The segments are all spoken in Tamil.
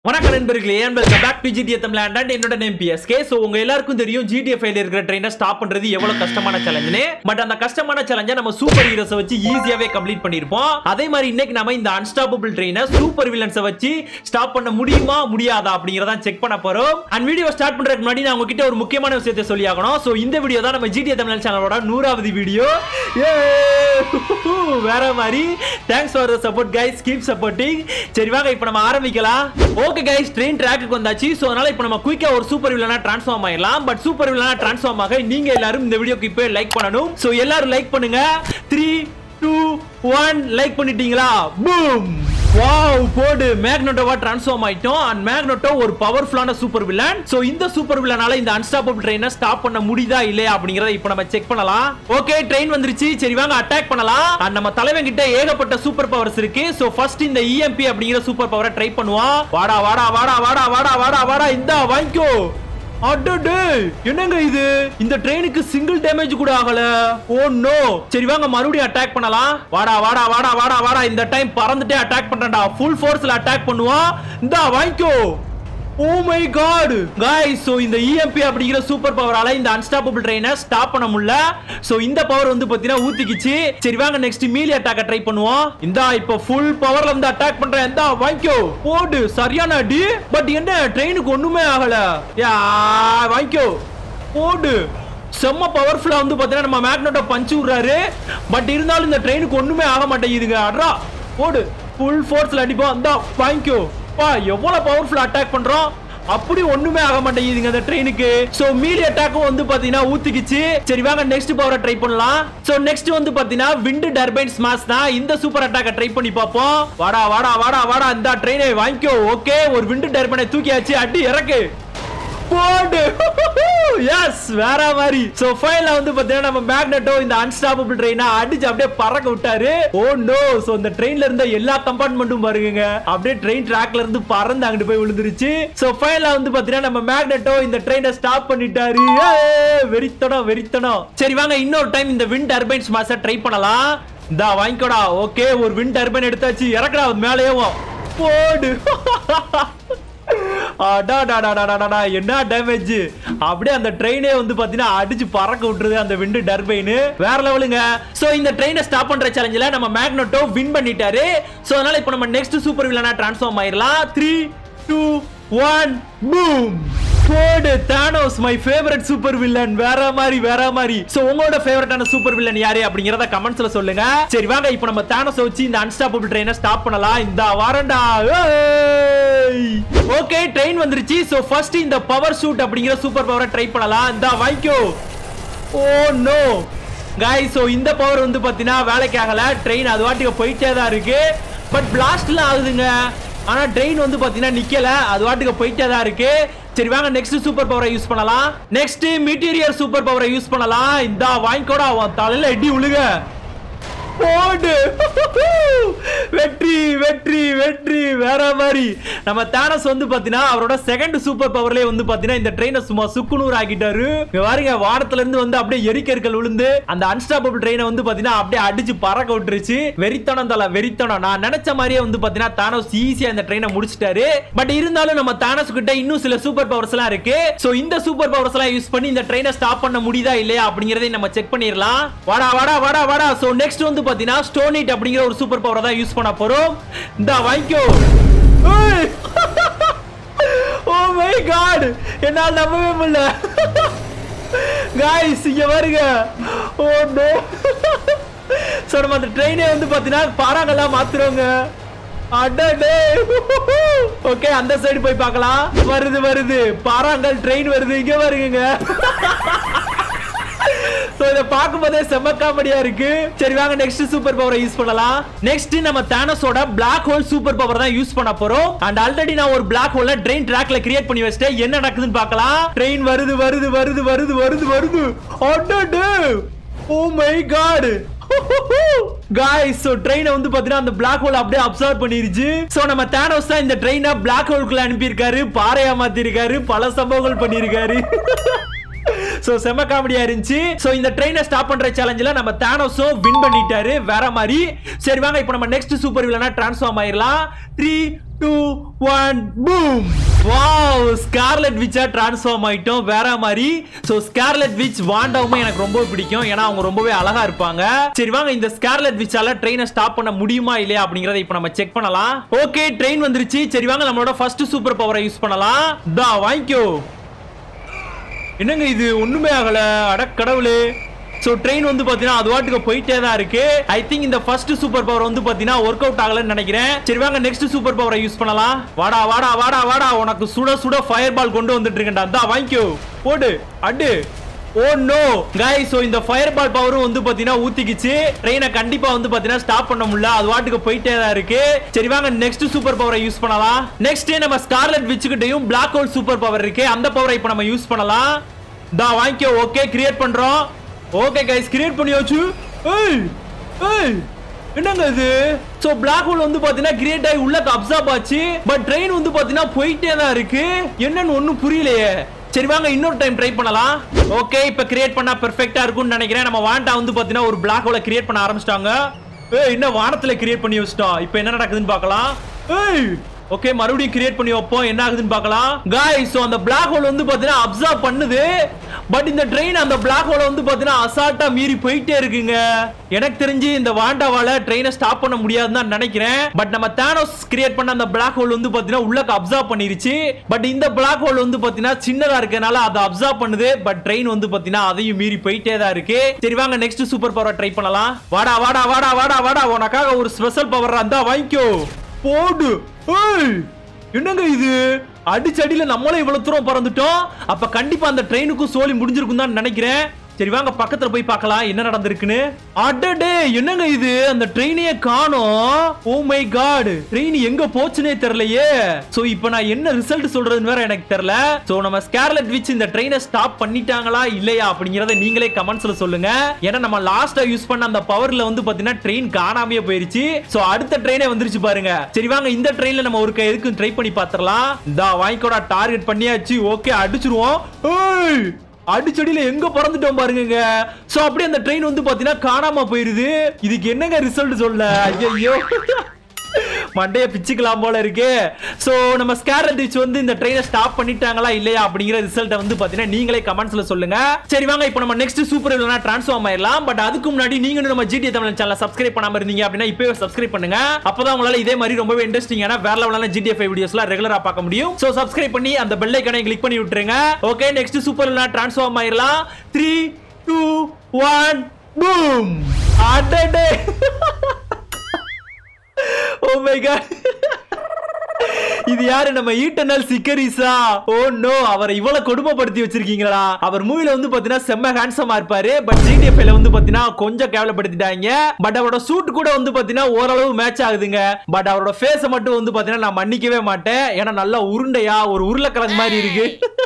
வணக்கம் நண்பர்களே and welcome back to GTA Tamil Nadu and என்னோட நேம் PSK so உங்க எல்லாருக்கும் தெரியும் GTA 5 ல இருக்கிற ட்ரெயினை ஸ்டாப் பண்றது எவ்வளவு கஷ்டமான சேலஞ்சுன்னு பட் அந்த கஷ்டமான சேலஞ்சை நம்ம சூப்பர் ஹீரோஸை வச்சு ஈஸியாவே கம்ப்ளீட் பண்ணிருப்போம் அதே மாதிரி இன்னைக்கு நம்ம இந்த அன்ஸ்டாப்பபிள் ட்ரெயினை சூப்பர் வில்லன்ஸை வச்சு ஸ்டாப் பண்ண முடியுமா முடியாதா அப்படிங்கறத செக் பண்ண போறோம் அண்ட் வீடியோ ஸ்டார்ட் பண்றதுக்கு முன்னாடி நான் உங்ககிட்ட ஒரு முக்கியமான விஷயத்தை சொல்லி ஆகணும் so இந்த வீடியோ தான் நம்ம GTA தமிழ்நாடு சேனலோட நூறாவது வீடியோ வேற மாதிரி thanks for support guys keep supporting சரி வாங்க இப்போ நம்ம ஆரம்பிக்கலாம் ஓகே கைஸ் ட்ரெயின் ட்ராக்குக்கு வந்தாச்சு ஸோ அதனால இப்போ நம்ம குயிக்கா ஒரு சூப்பர் வில்லனா ட்ரான்ஸ்ஃபார்ம் ஆயிடலாம் பட் சூப்பர் வில்லனா ட்ரான்ஸ்ஃபார்ம் ஆக நீங்க எல்லாரும் இந்த வீடியோக்கு இப்போ லைக் பண்ணணும் ஸோ எல்லாரும் லைக் பண்ணுங்க த்ரீ டூ ஒன் லைக் பண்ணிட்டீங்களா பூம் வாவ் போடு மேக்னோட்டோவா ட்ரான்ஸ்ஃபார்ம் ஆயிட்டோம் அண்ட் மேக்னோட்டோ ஒரு பவர்ஃபுல்லான சூப்பர் வில்லன் சோ இந்த சூப்பர் வில்லனால இந்த அன்ஸ்டாப்பபிள் ட்ரெயினை ஸ்டாப் பண்ண முடியுதா இல்லையா அப்படிங்கறத இப்போ நம்ம செக் பண்ணலாம் ஓகே ட்ரெயின் வந்துருச்சு சரி வாங்க அட்டாக் பண்ணலாம் அண்ட் நம்ம தலைவன் கிட்ட ஏகப்பட்ட சூப்பர் பவர்ஸ் இருக்கு சோ ஃபர்ஸ்ட் இந்த இஎம்பி அப்படிங்கிற சூப்பர் பவரை ட்ரை பண்ணுவோம் வாடா வாடா வாடா வாடா வாடா வாடா வாடா இந்தா வாங்கிக்கோ அடடே என்னங்க இது இந்த ட்ரெயினுக்கு சிங்கிள் டேமேஜ் கூட ஆகல ஓ நோ சரி வாங்க மறுபடியும் அட்டாக் பண்ணலாம் வாடா வாடா வாடா வாடா வாடா இந்த டைம் பறந்துட்டே அட்டாக் பண்றேன்டா ஃபுல் ஃபோர்ஸ்ல அட்டாக் பண்ணுவான் இந்தா வாங்கிக்கோ oh my God guys so இந்த EMP அப்படிங்கிற சூப்பர் பவரால இந்த அன்ஸ்டாப்பபிள் ட்ரெயினை ஸ்டாப் பண்ண முடியல சோ இந்த பவர் வந்து பாத்தீனா ஊத்திக்கிச்சு சரி வாங்க நெக்ஸ்ட் மீலி அட்டாக்க ட்ரை பண்ணுவோம் இந்தா இப்போ ஃபுல் பவர்ல வந்து அட்டாக் பண்றேன் இந்தா வாங்கிக்கோ போடு சரியான அடி பட் என்ன ட்ரெயினுக்கு ஒண்ணுமே ஆகல யா வாங்கிக்கோ போடு செம்ம பவர்ஃபுல்லா வந்து பாத்தீங்கன்னா நம்ம மேக்னெட்டை பஞ்சு விடுறாரு பட் இருந்தாலும் இந்த ட்ரெயினுக்கு ஒண்ணுமே ஆக மாட்டேங்குதுங்க அட்ரா போடு ஃபுல் ஃபோர்ஸ்ல அடிப்போம் இந்தா வாங்கிக்கோ பா எவ்வளவு பவர்ஃபுல் அட்டாக் பண்றோம் அப்படி ஒண்ணுமே ஆக மாட்டேங்குதுங்க அந்த ட்ரெயினுக்கு சோ மீலி அட்டாக்கும் வந்து பாத்தீங்கன்னா ஊத்திக்கிச்சு சரி வாங்க நெக்ஸ்ட் பவரை ட்ரை பண்ணலாம் சோ நெக்ஸ்ட் வந்து பாத்தீங்கன்னா விண்ட் டர்பைன் ஸ்மாஷ் தான் இந்த சூப்பர் அட்டாக்க ட்ரை பண்ணி பார்ப்போம் வாடா வாடா வாடா வாடா இந்த ட்ரெயினை வாங்கிக்கோ ஓகே ஒரு விண்ட் டர்பைனை தூக்கியாச்சு அடி இறக்கு போடு எஸ் வேற மாதிரி சோ ஃபைனல்ல வந்து பாத்தீங்கன்னா நம்ம மேக்னெட்டோ இந்த அன்ஸ்டாப்பபிள் ட்ரெயினை அடிச்சு அப்படியே பறக்க விட்டாரு ஓ நோ சோ இந்த ட்ரெயின்ல இருந்த எல்லா கம்பார்ட்மெண்ட்டும் பாருங்க அப்படியே ட்ரெயின் ட்ராக்ல இருந்து பறந்து அங்கிட்டு போய் விழுந்துருச்சு சோ ஃபைனல்ல வந்து பாத்தீங்கன்னா நம்ம மேக்னெட்டோ இந்த ட்ரெயினை ஸ்டாப் பண்ணிட்டாரு ஏய், வெறித்தனம் வெறித்தனம் சரி வாங்க இன்னொரு டைம் இந்த விண்ட் டர்பைன்ஸ் மாச ட்ரை பண்ணலாம் இந்தா வாங்கிக்கோடா ஓகே ஒரு விண்ட் டர்பைன் எடுத்தாச்சு இறக்குடா மேலேயும் போடு அடாடாடாடாடாடா என்ன டேமேஜ் அப்படியே அந்த ட்ரெயினே வந்து பாத்தீங்கன்னா அடிச்சு பறக்க விட்டுருது அந்த விண்டு டர்பைன் வேற லெவலுங்க சோ இந்த ட்ரெயினை ஸ்டாப் பண்ற சேலஞ்சில நம்ம மேக்னட்டோ வின் பண்ணிட்டாரு சோ அதனால இப்போ நம்ம நெக்ஸ்ட் சூப்பர் வில்லனா ட்ரான்ஸ்ஃபார்ம் ஆயிரலாம் த்ரீ டூ ஒன் பூம் போடு Thanos my favourite super villain வேற மாதிரி வேற மாதிரி சோ உங்களோட ஃபேவரட்டான சூப்பர் வில்லன் யாரு அப்படிங்கறத கமெண்ட்ஸ்ல சொல்லுங்க சரி வாங்க இப்போ நம்ம தானோஸ் வச்சு இந்த அன்ஸ்டாப்பபிள் ட்ரெயினை ஸ்டாப் பண்ணலாம் இந்த வாரண்டா ஓகே ட்ரெயின் வந்துருச்சு சோ ஃபர்ஸ்ட் இந்த பவர் ஷூட் அப்படிங்கிற சூப்பர் பவரை ட்ரை பண்ணலாம் இந்த வாங்கிக்கோ ஓ நோ காய் சோ இந்த பவர் வந்து பாத்தீங்கன்னா வேலைக்கு ஆகல ட்ரெயின் அது வாட்டுக்கு போயிட்டே தான் இருக்கு பட் பிளாஸ்ட்லாம் ஆகுதுங்க ஆனா ட்ரெயின் வந்து பாத்தீங்கன்னா நிக்கல அது வாட்டுக்கு போயிட்டே தான் இருக்கு சரி வாங்க நெக்ஸ்ட் சூப்பர் பவரை யூஸ் பண்ணலாம் நெக்ஸ்ட் மீட்டீரியர் சூப்பர் பவரை யூஸ் பண்ணலாம் இந்த வாங்கிக்கோடா உன் தலையில எடி உழுக போடு வெற்றி வெற்றி வெற்றி வேற மாதிரி நம்ம தானஸ் வந்து பாத்தீங்கன்னா அவரோட செகண்ட் சூப்பர் பவர்லயே வந்து பாத்தீங்கன்னா இந்த ட்ரெயினை சும்மா சுக்குநூறு ஆக்கிட்டாரு இங்க பாருங்க வானத்துல இருந்து வந்து அப்படியே எரிக்கற்கள் விழுந்து அந்த அன்ஸ்டாப்பபிள் ட்ரெயினை வந்து பாத்தீங்கன்னா அப்படியே அடிச்சு பறக்க விட்டுருச்சு வெறித்தனம் தல வெறித்தனம் நான் நினைச்ச மாதிரியே வந்து பாத்தீங்கன்னா தானஸ் ஈஸியா இந்த ட்ரெயினை முடிச்சிட்டாரு பட் இருந்தாலும் நம்ம தானஸ் கிட்ட இன்னும் சில சூப்பர் பவர்ஸ் எல்லாம் இருக்கு சோ இந்த சூப்பர் பவர்ஸ் எல்லாம் யூஸ் பண்ணி இந்த ட்ரெயினை ஸ்டாப் பண்ண முடியுதா இல்லையா அப்படிங்கறதை நம்ம செக் பண்ணிடலாம் வாடா வாடா வாடா வாடா சோ நெக்ஸ்ட் வந்து பாத்தீங்கன்னா ஸ்டோனிட் அப்படிங்கிற ஒரு சூப்பர் பவரை தான் யூஸ் பண்ண போறோம் இந்த வாங்கிக்கோ ஓ மை காட் என்னால் நம்பவே முடியல காய்ஸ் இங்க பாருங்க ஓ நோ சோ நம்ம அந்த ட்ரெயினே வந்து பாத்தீங்கன்னா பாறாங்கெல்லாம் மாத்துறோங்க அடடே ஓகே அந்த சைடு போய் பார்க்கலாம் வருது வருது பாறாங்கல் ட்ரெயின் வருது இங்க வருங்க சோ இத பாக்கும்போதே செம்ம காமெடியா இருக்கு சரி வாங்க நெக்ஸ்ட் சூப்பர் பவரை யூஸ் பண்ணலாம் நெக்ஸ்ட் நம்ம தானஸோட பிளாக் ஹோல் சூப்பர் பவர் தான் யூஸ் பண்ண போறோம் அண்ட் ஆல்ரெடி நான் ஒரு பிளாக் ஹோல்ல ட்ரெயின் ட்ராக்ல கிரியேட் பண்ணி வச்சிட்டேன் என்ன நடக்குதுன்னு பார்க்கலாம் ட்ரெயின் வருது வருது வருது வருது வருது வருது அடடே oh my God guys so ட்ரெயினை வந்து பாத்தீங்கன்னா அந்த பிளாக் ஹோல் அப்படியே அப்சர்வ் பண்ணிருச்சு சோ நம்ம தானோஸ் தான் இந்த ட்ரெயினை பிளாக் ஹோல்குள்ள அனுப்பியிருக்காரு பாறையா மாத்திருக்காரு பல சம்பவங்கள் பண்ணியிருக்காரு சோ செம காமெடியா இருந்துச்சு சோ இந்த ட்ரெயினை ஸ்டாப் பண்ற சேலஞ்சில நம்ம தானோஸும் வின் பண்ணிட்டாரு வேற மாதிரி சரி வாங்க இப்போ நம்ம நெக்ஸ்ட் சூப்பர் வில்லனா ட்ரான்ஸ்ஃபார்ம் ஆயிரலாம் three two one boom wow Scarlet விச்சா டிரான்ஸ்ஃபார்ம் ஆயிட்டோம் வேற மாதிரி சோ ஸ்கார்லெட் விச் வாண்டாவுமே எனக்கு ரொம்ப பிடிக்கும் ஏன்னா அவங்க ரொம்பவே அழகா இருப்பாங்க சரி வாங்க இந்த ஸ்கார்லெட் விச்சால ட்ரெயினை ஸ்டாப் பண்ண முடியுமா இல்லையா அப்படிங்கறத இப்போ நம்ம செக் பண்ணலாம் ஓகே ட்ரெயின் வந்துருச்சு சரி வாங்க நம்மளோட ஃபர்ஸ்ட் சூப்பர் பவரை யூஸ் பண்ணலாம் தா வாங்கிக்கோ என்னங்க இது ஒண்ணுமே ஆகல அட கடவுளே சோ ட்ரெயின் வந்து பாத்தீங்கன்னா அது வாட்டுக்கு போயிட்டே தான் இருக்கு ஐ திங்க் இந்த ஃபர்ஸ்ட் சூப்பர் பவர் வந்து பாத்தீங்கன்னா ஒர்க் அவுட் ஆகலன்னு நினைக்கிறேன் சரி வாங்க நெக்ஸ்ட் சூப்பர் பவரை யூஸ் பண்ணலாம் வாடா வாடா வாடா வாடா உனக்கு சுட சுட ஃபயர் பால் கொண்டு வந்துட்டு இருக்கேன்டா தா வாங்கிக்கோ போடு அடு ஓ நோ गाइस சோ இந்த ஃபயர் பால் பவரும் வந்து பாத்தீங்கன்னா ஊத்திக்கிச்சு ட்ரெயினை கண்டிப்பா வந்து பாத்தீங்கன்னா ஸ்டாப் பண்ண முடியல அது வாட்டுக்கு போயிட்டே தான் இருக்கு சரி வாங்க நெக்ஸ்ட் சூப்பர் பவரை யூஸ் பண்ணலாம் நெக்ஸ்ட் நம்ம ஸ்கார்லெட் விச்சுக்கிட்டையும் பிளாக் ஹோல் சூப்பர் பவர் இருக்கு அந்த பவரை இப்போ நம்ம யூஸ் பண்ணலாம் தா வாங்கிக்கோ ஓகே கிரியேட் பண்றோம் ஓகே கைஸ் கிரியேட் பண்ணியாச்சு ஏய் ஏய் என்னங்க இது சோ பிளாக் ஹோல் வந்து பாத்தீங்கன்னா கிரியேட் ஆகி உள்ள அப்சார்ப் ஆச்சு பட் ட்ரெயின் வந்து பாத்தீங்கன்னா போயிட்டே தான் இருக்கு என்னன்னு ஒண்ணும் புரியலையே சரி வாங்க இன்னொரு டைம் ட்ரை பண்ணலாம் ஓகே இப்ப கிரியேட் பண்ணா பெர்ஃபெக்ட்டா இருக்கும்னு நினைக்கிறேன் நம்ம வாண்டா வந்து பாத்தீங்கன்னா ஒரு பிளாக் ஹோலை கிரியேட் பண்ண ஆரம்பிச்சிட்டாங்க ஏய் என்ன வானத்துல கிரியேட் பண்ணி வச்சிட்டோம் இப்போ என்ன நடக்குதுன்னு பார்க்கலாம் ஏய் ஓகே மறுபடியும் கிரியேட் பண்ணி வைப்போம் என்ன ஆகுதுன்னு பார்க்கலாம் गाइस சோ அந்த பிளாக் ஹோல் வந்து பாத்தீங்கன்னா அப்சர்வ் பண்ணுது பட் இந்த ட்ரெயின் அந்த பிளாக் ஹோலை வந்து பாத்தீங்கன்னா அசால்ட்டா மீறி போயிட்டே இருக்குங்க எனக்கு தெரிஞ்சு இந்த வாண்டாவால ட்ரெயினை ஸ்டாப் பண்ண முடியாதுன்னு தான் நினைக்கிறேன் பட் நம்ம தானோஸ் கிரியேட் பண்ண அந்த பிளாக் ஹோல் வந்து பாத்தீங்கன்னா உள்ளக்க அப்சர்வ் பண்ணிருச்சு பட் இந்த பிளாக் ஹோல் வந்து பாத்தீங்கன்னா சின்னதா இருக்கனால அதை அப்சர்வ் பண்ணுது பட் ட்ரெயின் வந்து பாத்தீங்கன்னா அதையும் மீறி போயிட்டே தான் இருக்கு சரி வாங்க நெக்ஸ்ட் சூப்பர் பவர் ட்ரை பண்ணலாம் வாடா வாடா வாடா வாடா வாடா உனக்காக ஒரு ஸ்பெஷல் பவர் இருந்தா வாங்கிக்கோ போடு ஏய் என்னங்க இது அடிச்சடியில நம்மளே இவ்வளவு தூரம் பறந்துட்டோம் அப்ப கண்டிப்பா அந்த ட்ரெயினுக்கும் சோலி முடிஞ்சிருக்கும் தான் நினைக்கிறேன் சரி வாங்க பக்கத்துல போய் பார்க்கலாம் என்ன நடந்திருக்குன்னு அடடே என்னங்க இது அந்த ட்ரெயினையே காணோம் ஓ மை காட் ட்ரெயின் எங்க போச்சுனே தெரியலையே சோ இப்போ நான் என்ன ரிசல்ட் சொல்றதுன்னு வேற எனக்கு தெரியல சோ நம்ம ஸ்கார்லெட் விச் இந்த ட்ரெயினை ஸ்டாப் பண்ணிட்டாங்களா இல்லையா அப்படிங்கறத நீங்களே கமெண்ட்ஸ்ல சொல்லுங்க ஏன்னா நம்ம லாஸ்டா யூஸ் பண்ண அந்த பவர்ல வந்து பாத்தீங்கன்னா ட்ரெயின் காணாமையே போயிருச்சு சோ அடுத்த ட்ரெயினே வந்துருச்சு பாருங்க சரி வாங்க இந்த ட்ரெயின்ல நம்ம ஒரு எதுக்கும் ட்ரை பண்ணி பாத்திரலாம் இந்த வாங்கிக்கோடா டார்கெட் பண்ணியாச்சு ஓகே அடிச்சிருவோம் ஏய் அடிச்சடியில எங்க பறந்துட்டோம் பாருங்க சோ அப்படியே அந்த ட்ரெயின் வந்து பாத்தீங்கன்னா காணாம போயிருது இதுக்கு என்னங்க ரிசல்ட் சொல்ல ஐயோ மண்டைய பிச்சுக்கலாம் போல இருக்கு சோ நம்ம ஸ்கேரட் டிச் வந்து இந்த ட்ரெயினை ஸ்டாப் பண்ணிட்டாங்களா இல்லையா அப்படிங்கிற ரிசல்ட்டை வந்து பாத்தீங்கன்னா நீங்களே கமெண்ட்ஸ்ல சொல்லுங்க சரி வாங்க இப்போ நம்ம நெக்ஸ்ட் சூப்பர் வில்லனா ட்ரான்ஸ்ஃபார்ம் ஆயிரலாம் பட் அதுக்கு முன்னாடி நீங்க இன்னும் நம்ம ஜிடி தமிழ் சேனல் சப்ஸ்கிரைப் பண்ணாம இருந்தீங்க அப்படின்னா இப்பவே சப்ஸ்கிரைப் பண்ணுங்க அப்பதான் உங்களால இதே மாதிரி ரொம்பவே இன்ட்ரெஸ்டிங்கான வேற லெவலான ஜிடிஎஃப் வீடியோஸ்லாம் ரெகுலரா பார்க்க முடியும் சோ சப்ஸ்கிரைப் பண்ணி அந்த பெல் ஐக்கனை கிளிக் பண்ணி விட்டுருங்க ஓகே நெக்ஸ்ட் சூப்பர் வில்லனா ட்ரான்ஸ்ஃபார்ம் ஆயிரலாம் த்ரீ டூ ஒன் பூம் அடடே ஓ மை காட் இது யாரு நம்ம ஈட்டனல் சிக்கரிசா ஓ நோ அவரை இவ்வளவு கொடுமைப்படுத்தி வச்சிருக்கீங்களா அவர் மூவில வந்து பாத்தீங்கன்னா செம்ம ஹேண்ட்ஸமா இருப்பாரு பட் ஜிடிஎஃப்ல வந்து பாத்தீங்கன்னா கொஞ்சம் கேவலப்படுத்திட்டாங்க பட் அவரோட சூட் கூட வந்து பாத்தீங்கன்னா ஓரளவு மேட்ச் ஆகுதுங்க பட் அவரோட ஃபேஸ மட்டும் வந்து பாத்தீங்கன்னா நான் மன்னிக்கவே மாட்டேன் ஏன்னா நல்லா உருண்டையா ஒரு உருளைக்கிழங்கு மாதிரி இருக்கு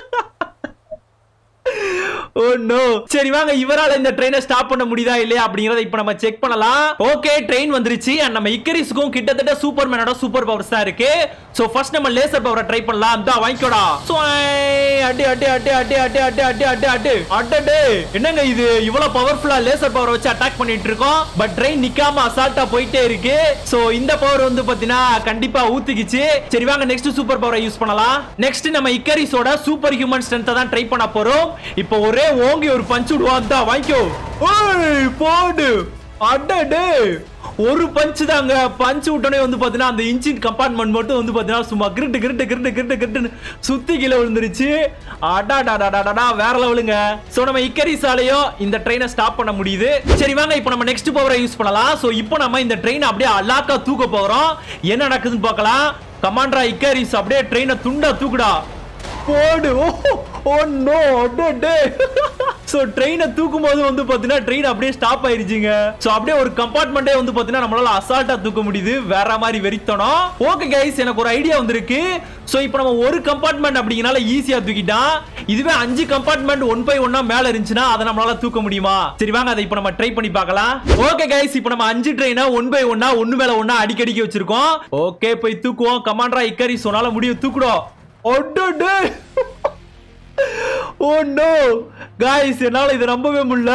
ஓ நோ சரி வாங்க இவரால இந்த ட்ரெயினை ஸ்டாப் பண்ண முடியுதா இல்லையா அப்படிங்கறத இப்போ நம்ம செக் பண்ணலாம் ஓகே ட்ரெயின் வந்துருச்சு and நம்ம இக்கரிஸ்க்கும் கிட்டத்தட்ட சூப்பர் மேனோட சூப்பர் பவர்ஸ் தான் இருக்கு சோ ஃபர்ஸ்ட் நம்ம லேசர் பவரை ட்ரை பண்ணலாம் இந்த வாங்கிக்கோடா ஸ்வாய். அடி அடி அடி அடி அடி அடி அடி அடி அடி அடடே என்னங்க இது இவ்வளவு பவர்ஃபுல்லா லேசர் பவரை வச்சு அட்டாக் பண்ணிட்டு இருக்கோம் பட் ட்ரெயின் நிக்காம அசால்ட்டா போயிட்டே இருக்கு சோ இந்த பவர் வந்து பாத்தீங்கன்னா கண்டிப்பா ஊத்திக்கிச்சு சரி வாங்க நெக்ஸ்ட் சூப்பர் பவரை யூஸ் பண்ணலாம் நெக்ஸ்ட் நம்ம இக்கரிஸோட சூப்பர் ஹியூமன் ஸ்ட்ரென்த்தை தான் ட்ரை பண்ண போறோம் இப்போ ஒரே ஓங்கி ஒரு பஞ்ச் விடுவான் தான் வாங்கிக்கோ ஓய் போடு அடடே ஒரு பஞ்ச் தாங்க பஞ்ச் விட்டோனே வந்து பாத்தீங்கன்னா அந்த இன்ஜின் கம்பார்ட்மெண்ட் மட்டும் வந்து பாத்தீங்கன்னா சும்மா கிரிட்டு கிரிட்டு கிரிட்டு கிரிட்டு கிரிட்டுன்னு சுத்தி கீழே விழுந்துருச்சு அடாடாடாடாடா வேற லெவலுங்க சோ நம்ம இக்கரி சாலையும் இந்த ட்ரெயினை ஸ்டாப் பண்ண முடியுது சரி வாங்க இப்போ நம்ம நெக்ஸ்ட் பவரை யூஸ் பண்ணலாம் சோ இப்போ நம்ம இந்த ட்ரெயினை அப்படியே அலாக்கா தூக்க போறோம் என்ன நடக்குதுன்னு பார்க்கலாம் கமாண்டரா இக்கரிஸ் அப்படியே ட்ரெயினை துண்டா தூக்குடா போடு ஓ ஓ நோ டே சோ ட்ரெயினை தூக்கும் போது வந்து பாத்தீங்கன்னா ட்ரெயின் அப்படியே ஸ்டாப் ஆயிருச்சுங்க சோ அப்படியே ஒரு கம்பார்ட்மெண்டே வந்து பாத்தீங்கன்னா நம்மளால அசால்ட்டா தூக்க முடியுது வேற மாதிரி வெறித்தனம் ஓகே கைஸ் எனக்கு ஒரு ஐடியா வந்திருக்கு சோ இப்போ நம்ம ஒரு கம்பார்ட்மெண்ட் அப்படிங்கனால ஈஸியா தூக்கிட்டான் இதுவே அஞ்சு கம்பார்ட்மெண்ட் ஒன் பை ஒன்னா மேல இருந்துச்சுன்னா அதை நம்மளால தூக்க முடியுமா சரி வாங்க அதை இப்போ நம்ம ட்ரை பண்ணி பார்க்கலாம் ஓகே கைஸ் இப்போ நம்ம அஞ்சு ட்ரெயினை ஒன் பை ஒன்னா ஒன்னு மேல ஒன்னா அடிக்கடிக்க வச்சிருக்கோம் ஓகே போய் தூக்குவோம் கமாண்டரா இக்கரி சொன்னால முடியும் தூக்குடும் ஒட்டு ஓ நோ காய்ஸ் என்னால இதை நம்பவே முடியல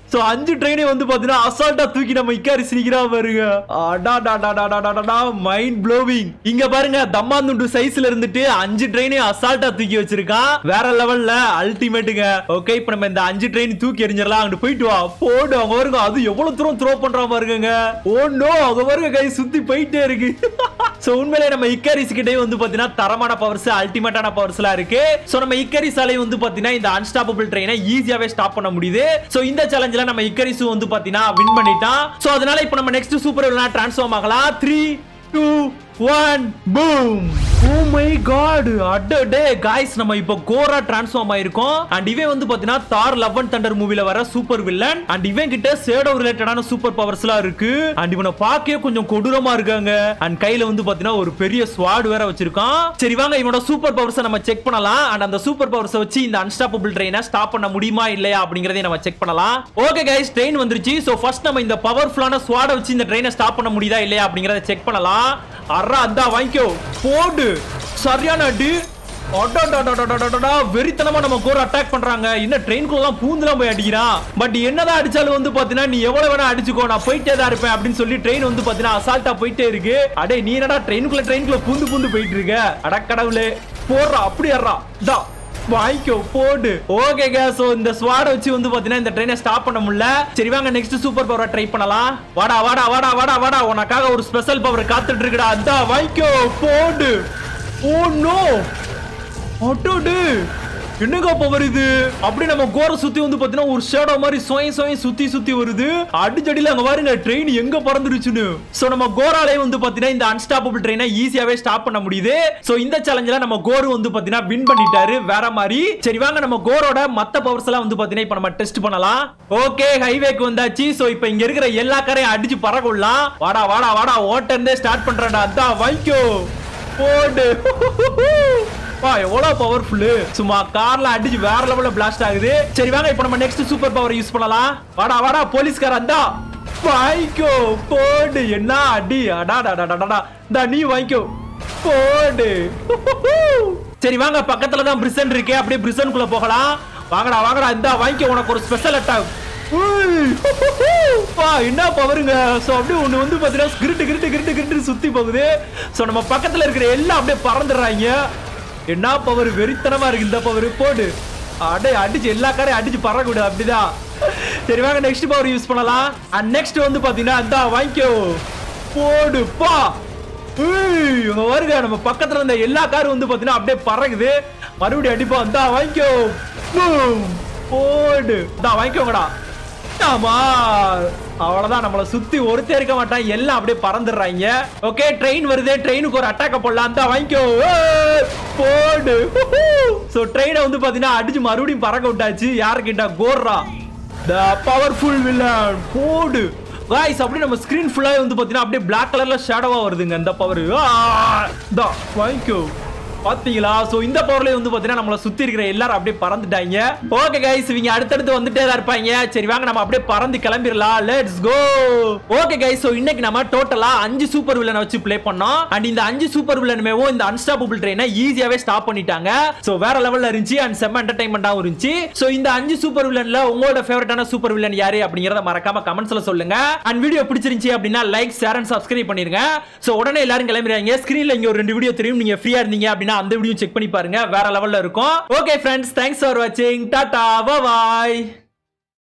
சோ அஞ்சு ட்ரெயினை வந்து பாத்தீங்கன்னா அசால்ட்டா தூக்கி நம்ம இக்காரிஸ் நிக்கிறா பாருங்க அடாடாடாடாடாடாடா மைண்ட் ப்ளோவிங் இங்க பாருங்க தம்மாந்துண்டு சைஸ்ல இருந்துட்டு அஞ்சு ட்ரெயினையும் அசால்ட்டா தூக்கி வச்சிருக்கான் வேற லெவல்ல அல்டிமேட்டுங்க ஓகே இப்போ நம்ம இந்த அஞ்சு ட்ரெயின் தூக்கி எறிஞ்சிடலாம் அங்கிட்டு போயிட்டு வா போடு அங்க பாருங்க அது எவ்வளவு தூரம் த்ரோ பண்றா பாருங்க ஓ நோ அங்க பாருங்க கை சுத்தி போயிட்டே இருக்கு சோ உண்மையிலே நம்ம இக்கரிஸ் கிட்டே வந்து பாத்தீங்கன்னா தரமான பவர்ஸ் அல்டிமேட்டான பவர்ஸ் எல்லாம் இருக்கு சோ நம்ம இக்கரிஸ் ஆலை வந்து பாத்தீங்கன்னா இந்த அன்ஸ்டாப்பபிள் ட்ரெயினை ஈஸியாவே ஸ்டாப் பண்ண முடியுது சோ இந்த சேலஞ்சில நம்ம இக்கரிஸ் வந்து பாத்தீங்கன்னா வின் பண்ணிட்டான் சோ அதனால இப்போ நம்ம நெக்ஸ்ட் சூப்பர் வில்லனா ட்ரான்ஸ்ஃபார்ம் ஆகலாம் three two one boom oh my God அடடே காய்ஸ் நம்ம இப்போ கோரா டிரான்ஸ்ஃபார்ம் ஆயிருக்கோம் அண்ட் இவன் வந்து பாத்தீங்கன்னா தார் லவ் அண்ட் தண்டர் மூவில வர சூப்பர் வில்லன் அண்ட் இவன் கிட்ட சேடோ ரிலேட்டடான சூப்பர் பவர்ஸ் எல்லாம் இருக்கு அண்ட் இவனை பார்க்கவே கொஞ்சம் கொடூரமா இருக்காங்க அண்ட் கையில வந்து பாத்தீங்கன்னா ஒரு பெரிய ஸ்வாட் வேற வச்சிருக்கான் சரி வாங்க இவனோட சூப்பர் பவர்ஸ் நம்ம செக் பண்ணலாம் அண்ட் அந்த சூப்பர் பவர்ஸ் வச்சு இந்த அன்ஸ்டாப்பபிள் ட்ரெயினை ஸ்டாப் பண்ண முடியுமா இல்லையா அப்படிங்கறதை நம்ம செக் பண்ணலாம் ஓகே கைஸ் ட்ரெயின் வந்துருச்சு சோ ஃபர்ஸ்ட் நம்ம இந்த பவர்ஃபுல்லான ஸ்வாட வச்சு இந்த ட்ரெயினை ஸ்டாப் பண்ண முடியுதா இல்லையா அப்படிங்கறத செக் பண்ணலாம் அறா அதான் வாங்கிக்கோ போடு சரியான அடி அடடடடடடடடா, வெறித்தனமா நம்ம கோர் அட்டாக் பண்றாங்க என்ன ட்ரெயின்குள்ளலாம் பூந்துலாம் போய் அடிக்கிறான் பட் என்னதான் அடிச்சாலும் வந்து பாத்தீங்கன்னா நீ எவ்வளவு வேணா அடிச்சுக்கோ நான் போயிட்டே தான் இருப்பேன் அப்படின்னு சொல்லி ட்ரெயின் வந்து பாத்தீங்கன்னா அசால்ட்டா போயிட்டே இருக்கு அடே நீ என்னடா ட்ரெயினுக்குள்ள ட்ரெயினுக்குள்ள பூந்து பூந்து போயிட்டு இருக்க அடக்கடவுளே போடுறா அப்படி ஏறா தா வாங்கிக்கோ போடு ஓகேங்க சோ இந்த ஸ்வாட வச்சு வந்து பாத்தீங்கன்னா இந்த ட்ரெயினை ஸ்டாப் பண்ண முடியல சரி வாங்க நெக்ஸ்ட் சூப்பர் பவரை ட்ரை பண்ணலாம் வாடா வாடா வாடா வாடா வாடா உனக்காக ஒரு ஸ்பெஷல் பவர் காத்துட்டு இருக்குடா அதான் வாங்கிக்கோ போடு ஓ நோ அட்டோடு என்னங்க பவர் இது அப்படி நம்ம கோர சுத்தி வந்து பாத்தீங்கன்னா ஒரு ஷேடோ மாதிரி சுயம் சுயம் சுத்தி சுத்தி வருது அடிச்சடியில அங்க பாருங்க ட்ரெயின் எங்க பறந்துருச்சுன்னு சோ நம்ம கோராலே வந்து பாத்தீங்கன்னா இந்த அன்ஸ்டாப்பபிள் ட்ரெயினை ஈஸியாவே ஸ்டாப் பண்ண முடியுது சோ இந்த சேலஞ்சில நம்ம கோரு வந்து பாத்தீங்கன்னா வின் பண்ணிட்டாரு வேற மாதிரி சரி வாங்க நம்ம கோரோட மத்த பவர்ஸ் எல்லாம் வந்து பாத்தீங்கன்னா இப்ப நம்ம டெஸ்ட் பண்ணலாம் ஓகே ஹைவேக்கு வந்தாச்சு சோ இப்போ இங்க இருக்கிற எல்லா காரையும் அடிச்சு பறக்கலாம் வாடா வாடா வாடா ஓட்ட இருந்தே ஸ்டார்ட் பண்றேன்டா அதான் வைக்கோ போடு வா எவ்வளவு பவர்ஃபுல் சும்மா கார்ல அடிச்சு வேற லெவல்ல பிளாஸ்ட் ஆகுது சரி வாங்க இப்போ நம்ம நெக்ஸ்ட் சூப்பர் பவர் யூஸ் பண்ணலாம் வாடா வாடா போலீஸ்கார அந்தா வாங்கிக்கோ போடு என்ன அடி அடாடாடாடாடா இந்த நீ வாங்கிக்கோ போடு சரி வாங்க பக்கத்துல தான் பிரிசன் இருக்கே அப்படியே பிரிசனுக்குள்ள போகலாம் வாங்கடா வாங்கடா இந்த வாங்கிக்கோ உனக்கு ஒரு ஸ்பெஷல் அட்டாக் பா என்ன பவருங்க சோ அப்படியே ஒண்ணு வந்து பாத்தீங்கன்னா கிரிட்டு கிரிட்டு கிரிட்டு கிரிட்டு சுத்தி போகுது சோ நம்ம பக்கத்துல இருக்கிற எல்லாம் அப்படியே பறந்துடுறாங்க என்ன பவர் வெறித்தனமா இருக்கு இந்த பவர் போடு அடே அடிச்சு எல்லா காரையும் அடிச்சு பறக்க விடு அப்படிதான் சரி வாங்க நெக்ஸ்ட் பவர் யூஸ் பண்ணலாம் அண்ட் நெக்ஸ்ட் வந்து பாத்தீங்கன்னா அந்த வாங்கிக்கோ போடு பா ஏய், இங்க வருங்க நம்ம பக்கத்துல இருந்த எல்லா காரும் வந்து பாத்தீங்கன்னா அப்படியே பறக்குது மறுபடியும் அடிப்போம் அந்த வாங்கிக்கோ Boom. போடு தான் வாங்கிக்கோங்கடா ஆமா அவ்வளவுதான் நம்மள சுத்தி ஒருத்தர் இருக்க மாட்டான் எல்லாம் அப்படியே பறந்துடுறாங்க ஓகே ட்ரெயின் வருது ட்ரெயினுக்கு ஒரு அட்டாக்க போடலாம் தான் வாங்கிக்கோ ஏய், போடு சோ ட்ரெயினை வந்து பாத்தீங்கன்னா அடிச்சு மறுபடியும் பறக்க விட்டாச்சு யாருக்கிட்ட கோர்ரா த பவர்ஃபுல் வில்லன் போடு காய்ஸ் அப்படியே நம்ம ஸ்கிரீன் ஃபுல்லாவே வந்து பாத்தீங்கன்னா அப்படியே Black கலர்ல ஷேடோவா வருதுங்க இந்த பவர் தா வாங்கிக்கோ பாத்தீங்களா சோ இந்த பவர்லயே வந்து பாத்தீங்கன்னா நம்மள சுத்தி இருக்கிற எல்லாரும் அப்படியே பறந்துட்டாங்க ஓகே கைஸ் இவங்க அடுத்தடுத்து வந்துட்டே தான் இருப்பாங்க சரி வாங்க நம்ம அப்படியே பறந்து கிளம்பிடலாம் let's go okay guys so இன்னைக்கு நம்ம டோட்டலா அஞ்சு சூப்பர் வில்லனை வச்சு ப்ளே பண்ணோம் அண்ட் இந்த அஞ்சு சூப்பர் வில்லனுமேவும் இந்த அன்ஸ்டாப்பபிள் ட்ரெயினை ஈஸியாவே ஸ்டாப் பண்ணிட்டாங்க சோ வேற லெவல்ல இருந்துச்சு அண்ட் செம்ம என்டர்டைன்மெண்டாவும் இருந்துச்சு சோ இந்த அஞ்சு சூப்பர் வில்லன்ல உங்களோட ஃபேவரட்டான சூப்பர் வில்லன் யாரு அப்படிங்கறத மறக்காம கமெண்ட்ஸ்ல சொல்லுங்க அண்ட் வீடியோ பிடிச்சிருந்துச்சு அப்படின்னா லைக் ஷேர் அண்ட் சப்ஸ்கிரைப் பண்ணிருங்க சோ உடனே எல்லாரும் கிளம்பிடுறாங்க ஸ்கிரீன்ல இங்க ஒரு ரெண்டு வீடியோ தெரியும் நீங்க ஃப்ரீயா இருந்தீங்க அப்படின்னா அந்த வீடியோ செக் பண்ணி பாருங்க வேற லெவல்ல இருக்கும் ஓகே ஃப்ரெண்ட்ஸ் தேங்க்ஸ் ஃபார் வாட்சிங் டாடா பாய்